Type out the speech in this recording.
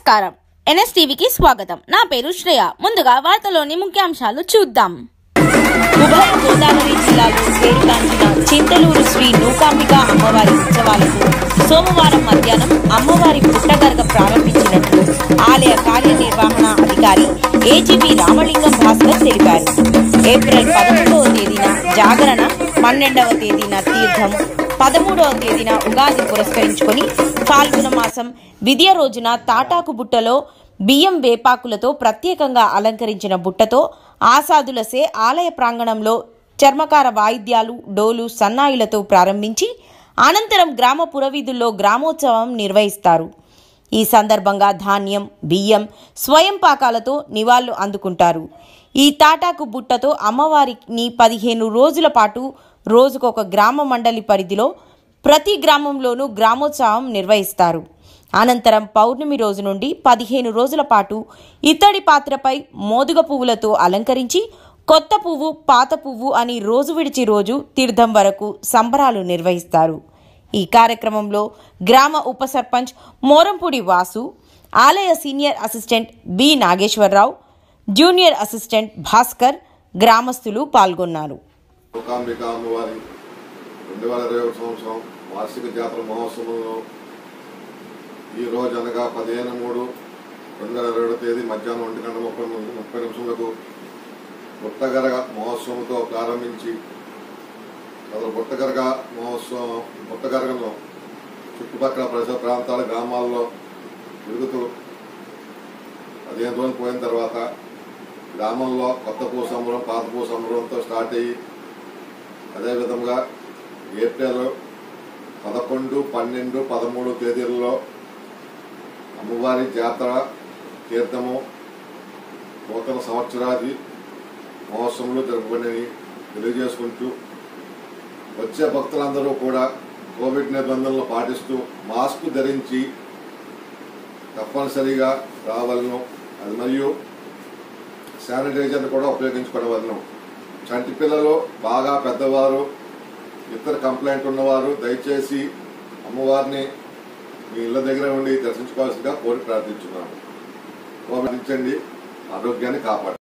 నమస్కారం ఎన్ఎస్టీవీకి స్వాగతం నా పేరు శ్రేయ ముందుగా వార్తలోని ముఖ్యాంశాలు చూద్దాం ఉభయ గోదావరి జిల్లాలో వేడుకాంచిన చింతలూరు శ్రీ నూకాంబిక అమ్మవారి ఉత్సవాలకు సోమవారం మధ్యాహ్నం అమ్మవారి పుట్టగరగ ప్రారంభించినట్లు ఆలయ కార్యనిర్వహణ అధికారి ఏజీపీ రామలింగం భాస్కర్ తెలిపారు ఏప్రిల్ పదమూడవ తేదీన జాగరణ పన్నెండవ తేదీన తీర్థం పదమూడవ తేదీన ఉగాది పురస్కరించుకొని ఫాల్గుణ మాసం విద్య రోజున తాటాకు బుట్టలో బియ్యం వేపాకులతో ప్రత్యేకంగా అలంకరించిన బుట్టతో ఆసాదులసే ఆలయ ప్రాంగణంలో చర్మకార వాయిద్యాలు డోలు సన్నాయిలతో ప్రారంభించి అనంతరం గ్రామ పురవీధుల్లో గ్రామోత్సవం నిర్వహిస్తారు ఈ సందర్భంగా ధాన్యం బియ్యం స్వయం పాకాలతో నివాళులు అందుకుంటారు ఈ తాటాకు బుట్టతో అమ్మవారిని పదిహేను రోజుల పాటు రోజుకొక గ్రామ మండలి పరిధిలో ప్రతి గ్రామంలోనూ గ్రామోత్సవం నిర్వహిస్తారు అనంతరం పౌర్ణమి రోజు నుండి పదిహేను రోజుల పాటు ఇత్తడి పాత్రపై మోదుగ పువ్వులతో అలంకరించి కొత్త పువ్వు పాత పువ్వు అని రోజు విడిచి రోజు తీర్థం వరకు సంబరాలు నిర్వహిస్తారు ఈ కార్యక్రమంలో గ్రామ ఉప సర్పంచ్ మోరంపూడి వాసు ఆలయ senior assistant B Nageswara Rao junior assistant Bhaskar గ్రామస్తులు పాల్గొన్నారు మూకాంబిక అమ్మవారి రెండు వేల ఇరవై ఒకటి సంవత్సరం వార్షిక జాతర మహోత్సవంలో ఈ రోజు అనగా పదిహేను మూడు రెండు వేల ఇరవై తేదీ మధ్యాహ్నం ఒంటి గంట ముప్పై నిమి- ముప్పై నిమిషములకు పుట్టగరగ మహోత్సవంతో ప్రారంభించి అసలు పుట్టగరగ మహోత్సవం పుట్టగరగలో చుట్టుపక్కల పరిసర ప్రాంతాల గ్రామాల్లో తిరుగుతూ పదిహేను రోజులు పోయిన తర్వాత గ్రామంలో కొత్త పూ సంబరం పాత పూ సంబరంతో స్టార్ట్ అయ్యి అదేవిధంగా ఏప్రిల్ పదకొండు పన్నెండు పదమూడు తేదీలలో అమ్మవారి జాతర తీర్థము నూతన సంవత్సరాది మహోత్సవంలో జరుపుకునేవి తెలియజేసుకుంటూ వచ్చే భక్తులందరూ కూడా కోవిడ్ నిబంధనలు పాటిస్తూ మాస్క్ ధరించి తప్పనిసరిగా రావాలను అది మరియు శానిటైజర్ కూడా ఉపయోగించుకోవడం చంటి పిల్లలు బాగా పెద్దవారు ఇతర కంప్లైంట్ ఉన్నవారు దయచేసి అమ్మవారిని మీ ఇళ్ళ దగ్గర ఉండి దర్శించుకోవాల్సిందిగా కోరి ప్రార్థించున్నాను కోవిడ్ ఆరోగ్యాన్ని కాపాడు